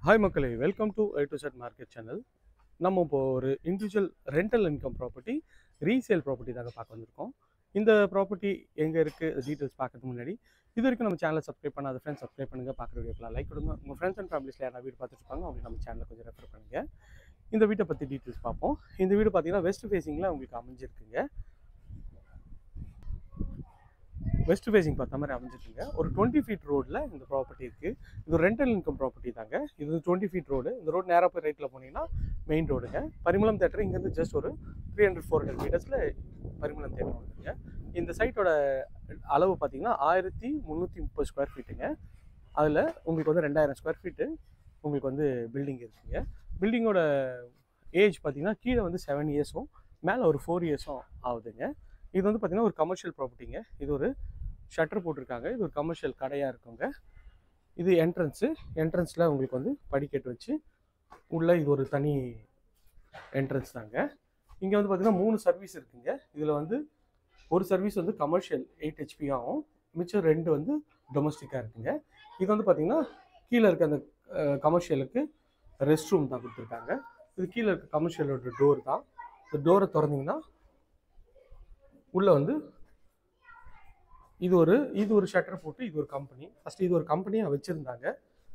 hi மக்களே welcome to I to set market channel நம்ம இப்போ ஒரு individual rental income property resale property தாங்க பார்க்க வந்திருக்கோம் இந்த ப்ராப்பர்ட்டி எங்கே இருக்குது டீட்டெயில்ஸ் பார்க்கறதுக்கு முன்னாடி இது வரைக்கும் நம்ம சேனலை சப்ஸ்கிரைப் பண்ணாத ஃப்ரெண்ட்ஸ் சப்ஸ்கிரைப் பண்ணுங்கள் பார்க்குற வீடியோக்கெலாம் லைக் கொடுங்க உங்கள் ஃப்ரெண்ட்ஸ் அண்ட் ஃபேமிலிஸில் யாராவது வீடு பார்த்துட்டு இருப்பாங்க அவங்க நம்ம சேனலை கொஞ்சம் ரெஃபர் பண்ணுங்கள் இந்த வீட்டை பற்றி டீட்டெயில்ஸ் பார்ப்போம் இந்த வீடு பார்த்தீங்கன்னா வெஸ்ட் ஃபேஸிங்கில் உங்களுக்கு அமைஞ்சிருக்குங்க வெஸ்ட் ஃபேசிங் பார்த்த மாதிரி அமைஞ்சிருக்குங்க ஒரு டுவெண்ட்டி ஃபீட் ரோட்டில் இந்த ப்ராப்பர்ட்டி இருக்குது இது ஒரு ரெண்டல் இன்கம் ப்ராப்பர்ட்டி தாங்க இது டுவெண்ட்டி ஃபீட் ரோடு இந்த ரோடு நேராக போய் ரைட்டில் போனீங்கன்னா மெயின் ரோடுங்க பரிமளம் தேட்டர் இங்கேருந்து ஜஸ்ட் ஒரு த்ரீ ஹண்ட்ரட் ஃபோர் ஹண்ட்ரட் மீட்டர்ஸில் பரிமளம் தேட்டர் வந்துருங்க இந்த சைட்டோட அளவு பார்த்தீங்கன்னா ஆயிரத்தி முந்நூற்றி முப்பது ஸ்கொயர் ஃபீட்டுங்க அதில் உங்களுக்கு வந்து ரெண்டாயிரம் ஸ்கொயர் ஃபீட்டு உங்களுக்கு வந்து பில்டிங் இருக்குங்க பில்டிங்கோட ஏஜ் பார்த்தீங்கன்னா கீழே வந்து செவன் இயர்ஸும் மேலே ஒரு ஃபோர் இயர்ஸும் ஆகுதுங்க இது வந்து பார்த்தீங்கன்னா ஒரு கமர்ஷியல் ப்ராப்பர்ட்டிங்க இது ஒரு ஷட்டர் போட்டிருக்காங்க இது ஒரு கமர்ஷியல் கடையாக இருக்குங்க இது என்ட்ரன்ஸு என்ட்ரன்ஸில் உங்களுக்கு வந்து படிக்கட்டு வச்சு உள்ளே இது ஒரு தனி என்ட்ரன்ஸ் தாங்க இங்கே வந்து பார்த்திங்கன்னா மூணு சர்வீஸ் இருக்குங்க இதில் வந்து ஒரு சர்வீஸ் வந்து கமர்ஷியல் எயிட் ஹெச்பி ஆகும் மிச்சம் ரெண்டு வந்து டொமஸ்டிக்காக இருக்குங்க இது வந்து பார்த்திங்கன்னா கீழே இருக்க அந்த கமர்ஷியலுக்கு ரெஸ்ட் ரூம் தான் கொடுத்துருக்காங்க இது கீழே இருக்க கமர்ஷியலோட டோர் தான் இந்த டோரை திறந்தீங்கன்னா உள்ளே வந்து இது ஒரு இது ஒரு ஷட்டர் போட்டு இது ஒரு கம்பெனி ஃபஸ்ட்டு இது ஒரு கம்பெனியாக வச்சுருந்தாங்க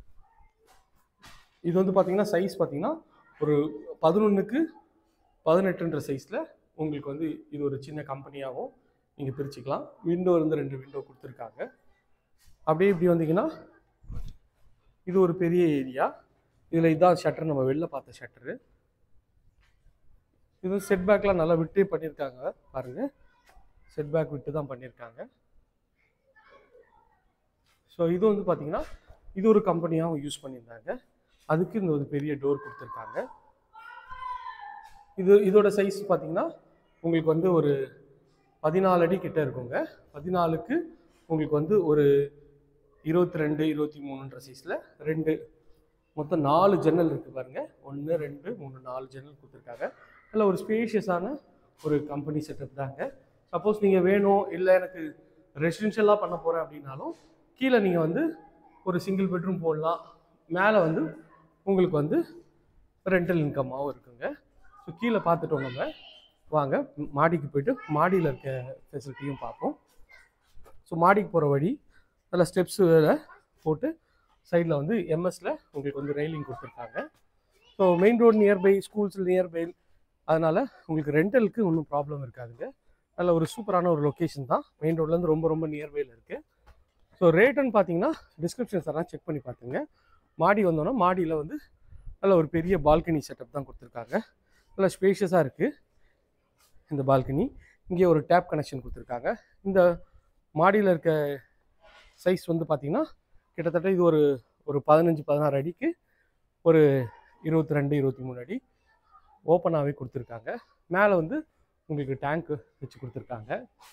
இது வந்து பார்த்தீங்கன்னா சைஸ் பார்த்தீங்கன்னா ஒரு பதினொன்றுக்கு பதினெட்டுன்ற சைஸில் உங்களுக்கு வந்து இது ஒரு சின்ன கம்பெனியாகவும் நீங்கள் பிரிச்சுக்கலாம் விண்டோ இருந்து ரெண்டு விண்டோ கொடுத்துருக்காங்க அப்படியே இப்படி வந்தீங்கன்னா இது ஒரு பெரிய ஏரியா இதில் இதான் ஷட்டர் நம்ம வெளில பார்த்த ஷட்டரு இது செட் பேக்லாம் நல்லா விட்டே பண்ணியிருக்காங்க பாருங்கள் செட் பேக் விட்டு தான் பண்ணியிருக்காங்க ஸோ இது வந்து பார்த்தீங்கன்னா இது ஒரு கம்பெனியாகவும் யூஸ் பண்ணியிருந்தாங்க அதுக்கு இந்த ஒரு பெரிய டோர் கொடுத்துருக்காங்க இது இதோட சைஸ் பார்த்தீங்கன்னா உங்களுக்கு வந்து ஒரு பதினாலு அடி கிட்ட இருக்குங்க பதினாலுக்கு உங்களுக்கு வந்து ஒரு இருபத்தி ரெண்டு இருபத்தி மூணுன்ற சைஸில் ரெண்டு மொத்தம் நாலு ஜன்னல் இருக்குது பாருங்கள் ஒன்று ரெண்டு மூணு நாலு ஜன்னல் கொடுத்துருக்காங்க அதில் ஒரு ஸ்பேஷியஸான ஒரு கம்பெனி செட்டப் தாங்க சப்போஸ் நீங்கள் வேணும் இல்லை எனக்கு ரெசிடென்ஷியலாக பண்ண போகிறேன் அப்படின்னாலும் கீழே நீங்கள் வந்து ஒரு சிங்கிள் பெட்ரூம் போடலாம் மேலே வந்து உங்களுக்கு வந்து ரெண்டல் இன்கமாகவும் இருக்குங்க ஸோ கீழே பார்த்துட்டோம் நம்ம வாங்க மாடிக்கு போயிட்டு மாடியில் இருக்க ஃபெசிலிட்டியும் பார்ப்போம் ஸோ மாடிக்கு போகிற வழி அதில் ஸ்டெப்ஸில் போட்டு சைடில் வந்து எம்எஸ்ல உங்களுக்கு வந்து ரெயிலிங் கொடுத்துருக்காங்க so main road nearby schools nearby அதனால் உங்களுக்கு ரெண்டலுக்கு ஒன்றும் ப்ராப்ளம் இருக்காதுங்க நல்ல ஒரு சூப்பரான ஒரு லொக்கேஷன் தான் மெயின் ரோட்லேருந்து ரொம்ப ரொம்ப நியர்பையில் இருக்குது ஸோ ரேட்டுன்னு பார்த்தீங்கன்னா டிஸ்கிரிப்ஷன்ஸ் எல்லாம் செக் பண்ணி பார்த்துங்க மாடி வந்தோன்னா மாடியில் வந்து நல்ல ஒரு பெரிய பால்கனி செட்டப் தான் கொடுத்துருக்காங்க நல்ல ஸ்பேஷியஸாக இருக்குது இந்த பால்கனி இங்கே ஒரு டேப் கனெக்ஷன் கொடுத்துருக்காங்க இந்த மாடியில் இருக்க சைஸ் வந்து பார்த்திங்கன்னா கிட்டத்தட்ட இது ஒரு ஒரு பதினஞ்சு பதினாறு அடிக்கு ஒரு இருபத்தி ரெண்டு இருபத்தி மூணு அடி ஓப்பனாகவே கொடுத்துருக்காங்க மேலே வந்து உங்களுக்கு டேங்க்கு வச்சு கொடுத்துருக்காங்க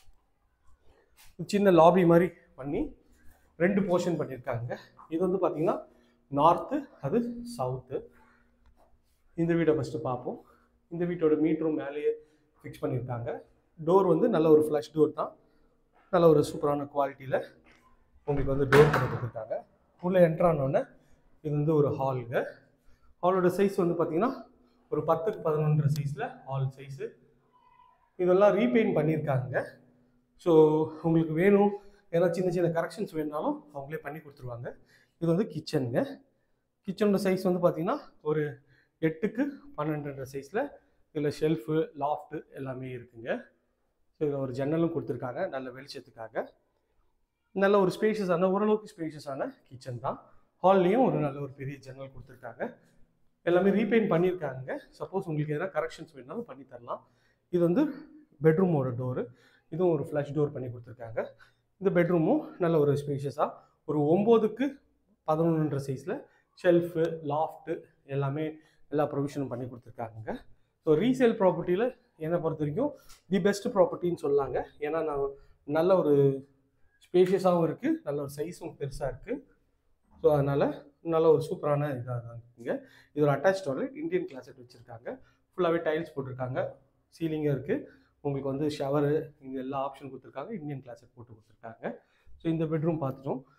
சின்ன லாபி மாதிரி பண்ணி ரெண்டு போர்ஷன் பண்ணியிருக்காங்க இது வந்து பார்த்திங்கன்னா நார்த்து அது சவுத்து இந்த வீடை ஃபஸ்ட்டு பார்ப்போம் இந்த வீட்டோட மீட்டரும் மேலேயே ஃபிக்ஸ் பண்ணியிருக்காங்க டோர் வந்து நல்ல ஒரு ஃப்ளஷ் டோர் தான் நல்ல ஒரு சூப்பரான குவாலிட்டியில் உங்களுக்கு வந்து டோர் பண்ணி கொடுத்துருக்காங்க உள்ளே என்ட்ரானோடனே இது வந்து ஒரு ஹாலுங்க ஹாலோட சைஸ் வந்து பார்த்திங்கன்னா ஒரு பத்துக்கு பதினொன்று சைஸில் ஹால் சைஸு இதெல்லாம் ரீபெயிண்ட் பண்ணியிருக்காங்க ஸோ உங்களுக்கு வேணும் ஏன்னா சின்ன சின்ன கரெக்ஷன்ஸ் வேணுனாலும் அவங்களே பண்ணி கொடுத்துருவாங்க இது வந்து கிச்சனுங்க கிச்சனோட சைஸ் வந்து பார்த்திங்கன்னா ஒரு எட்டுக்கு பன்னெண்டுன்ற சைஸில் இதில் ஷெல்ஃபு லாஃப்ட்டு எல்லாமே இருக்குங்க ஸோ இதில் ஒரு ஜன்னலும் கொடுத்துருக்காங்க நல்ல வெளிச்சத்துக்காக நல்ல ஒரு ஸ்பேஷியஸான ஓரளவுக்கு ஸ்பேஷியஸான கிச்சன் தான் ஹால்லேயும் ஒரு நல்ல ஒரு பெரிய ஜன்னல் கொடுத்துருக்காங்க எல்லாமே ரீபெயிண்ட் பண்ணியிருக்காங்க சப்போஸ் உங்களுக்கு எதனா கரெக்ஷன்ஸ் வேணாலும் பண்ணி தரலாம் இது வந்து பெட்ரூமோட டோரு இதுவும் ஒரு ஃப்ளஷ் டோர் பண்ணி கொடுத்துருக்காங்க இந்த பெட்ரூமும் நல்ல ஒரு ஸ்பேஷியஸாக ஒரு ஒம்போதுக்கு பதினொன்றுன்ற சைஸில் ஷெல்ஃபு லாஃப்ட்டு எல்லாமே எல்லா ப்ரொவிஷனும் பண்ணி கொடுத்துருக்காங்க ஸோ ரீசேல் ப்ராப்பர்ட்டியில் என்னை பொறுத்த வரைக்கும் தி பெஸ்ட் ப்ராப்பர்ட்டின்னு சொல்லாங்க ஏன்னா நான் நல்ல ஒரு ஸ்பேஷியஸாகவும் இருக்குது நல்ல ஒரு சைஸும் பெருசாக இருக்குது ஸோ அதனால் நல்ல ஒரு சூப்பரான இதாக தான் இருக்குங்க இது ஒரு அட்டாச் டாய்லெட் இந்தியன் கிளாசெட் வச்சுருக்காங்க ஃபுல்லாகவே டைல்ஸ் போட்டிருக்காங்க சீலிங்கும் இருக்குது உங்களுக்கு வந்து ஷவரு இது எல்லா ஆப்ஷன் கொடுத்துருக்காங்க இந்தியன் கிளாசெட் போட்டு கொடுத்துருக்காங்க ஸோ இந்த பெட்ரூம் பார்த்துட்டோம்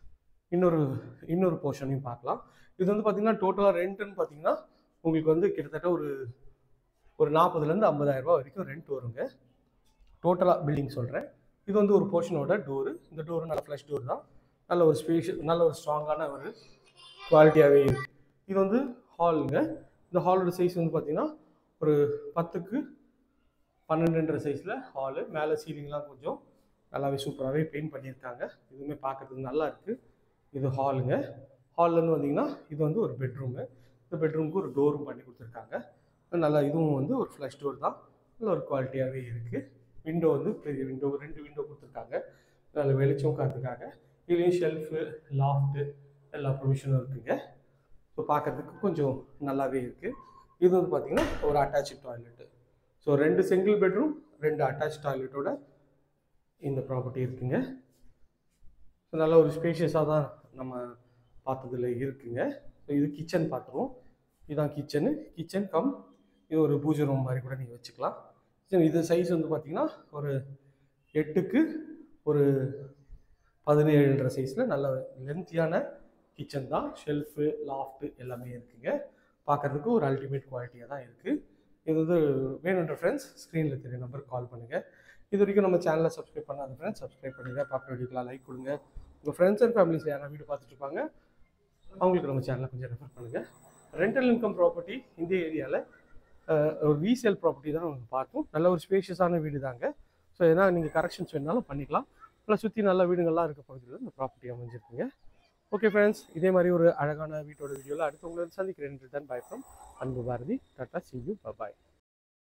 இன்னொரு இன்னொரு போர்ஷனையும் பார்க்கலாம் இது வந்து பார்த்தீங்கன்னா டோட்டலாக ரெண்ட்டுன்னு பார்த்தீங்கன்னா உங்களுக்கு வந்து கிட்டத்தட்ட ஒரு ஒரு நாற்பதுலேருந்து ஐம்பதாயிரம் ரூபாய் வரைக்கும் ரெண்ட் வருங்க டோட்டலாக பில்டிங் சொல்கிறேன் இது வந்து ஒரு போர்ஷனோட டோரு இந்த டோரு நல்ல ஃப்ளஷ் டோர் தான் நல்ல ஒரு ஸ்பேஷியஸ் நல்ல ஒரு ஸ்ட்ராங்கான ஒரு குவாலிட்டியாகவே இருக்குது இது வந்து ஹாலுங்க இந்த ஹாலோட சைஸ் வந்து பார்த்தீங்கன்னா ஒரு பத்துக்கு பன்னெண்டுன்ற சைஸில் ஹாலு மேலே சீலிங்லாம் கொஞ்சம் நல்லாவே சூப்பராகவே பெயிண்ட் பண்ணியிருக்காங்க இதுவுமே பார்க்கறதுக்கு நல்லா இருக்குது இது ஹாலுங்க ஹால்லேருந்து வந்தீங்கன்னா இது வந்து ஒரு பெட்ரூமு இந்த பெட்ரூமுக்கு ஒரு டோரும் பண்ணி கொடுத்துருக்காங்க நல்லா இதுவும் வந்து ஒரு ஃப்ளஷ் டோர் தான் நல்ல ஒரு குவாலிட்டியாகவே இருக்குது விண்டோ வந்து பெரிய விண்டோ ரெண்டு விண்டோ கொடுத்துருக்காங்க நல்ல வெளிச்சம் காத்துக்காக இதுலேயும் ஷெல்ஃபு லாஃப்ட்டு எல்லா ப்ரொவிஷனும் இருக்குங்க ஸோ பார்க்கறதுக்கு கொஞ்சம் நல்லாவே இருக்குது இது வந்து பார்த்திங்கன்னா ஒரு அட்டாச் டாய்லெட்டு ஸோ ரெண்டு சிங்கிள் பெட்ரூம் ரெண்டு அட்டாச் டாய்லெட்டோட இந்த ப்ராப்பர்ட்டி இருக்குங்க ஸோ நல்ல ஒரு ஸ்பேஷியஸாக தான் நம்ம பார்த்ததுல இருக்குங்க ஸோ இது கிச்சன் பார்த்துருவோம் இதுதான் கிச்சனு கிச்சன் கம் இது ஒரு பூஜை ரூம் மாதிரி கூட நீங்கள் வச்சுக்கலாம் சரி இது சைஸ் வந்து பார்த்தீங்கன்னா ஒரு எட்டுக்கு ஒரு பதினேழுன்ற சைஸில் நல்ல லென்த்தியான கிச்சன் தான் ஷெல்ஃபு லாஃப்ட்டு எல்லாமே இருக்குங்க பார்க்கறதுக்கு ஒரு அல்டிமேட் குவாலிட்டியாக தான் இருக்குது இது வந்து வேணுன்ற ஃப்ரெண்ட்ஸ் ஸ்க்ரீனில் தெரிய நம்பருக்கு கால் பண்ணுங்கள் இது வரைக்கும் நம்ம சேனலை சப்ஸ்கிரைப் பண்ணாத ஃப்ரெண்ட்ஸ் சப்ஸ்கிரைப் பண்ணுங்கள் பார்க்குற வீடியோக்கெலாம் லைக் கொடுங்க உங்கள் ஃப்ரெண்ட்ஸ் அண்ட் ஃபேமிலிஸ் யாராவது வீடியோ பார்த்துட்டு இருப்பாங்க அவங்களுக்கு நம்ம சேனலை கொஞ்சம் ரெஃபர் பண்ணுங்கள் ரெண்டல் இன்கம் ப்ராப்பர்ட்டி இந்த ஏரியாவில் ஒரு ரீசேல் ப்ராப்பர்ட்டி தான் நம்ம பார்த்தோம் நல்ல ஒரு ஸ்பேஷியஸான வீடு தாங்க ஸோ எதனா நீங்கள் கரெக்ஷன்ஸ் வேணாலும் பண்ணிக்கலாம் நல்லா சுற்றி நல்ல வீடுங்கள்லாம் இருக்க பகுதியில் இந்த ப்ராப்பர்ட்டி அமைஞ்சிருக்குங்க ஓகே ஃப்ரெண்ட்ஸ் இதே மாதிரி ஒரு அழகான வீட்டோட வீடியோவில் அடுத்து உங்களை சந்திக்கிறேன் தான் bye from Anbu Bharathi tata see you bye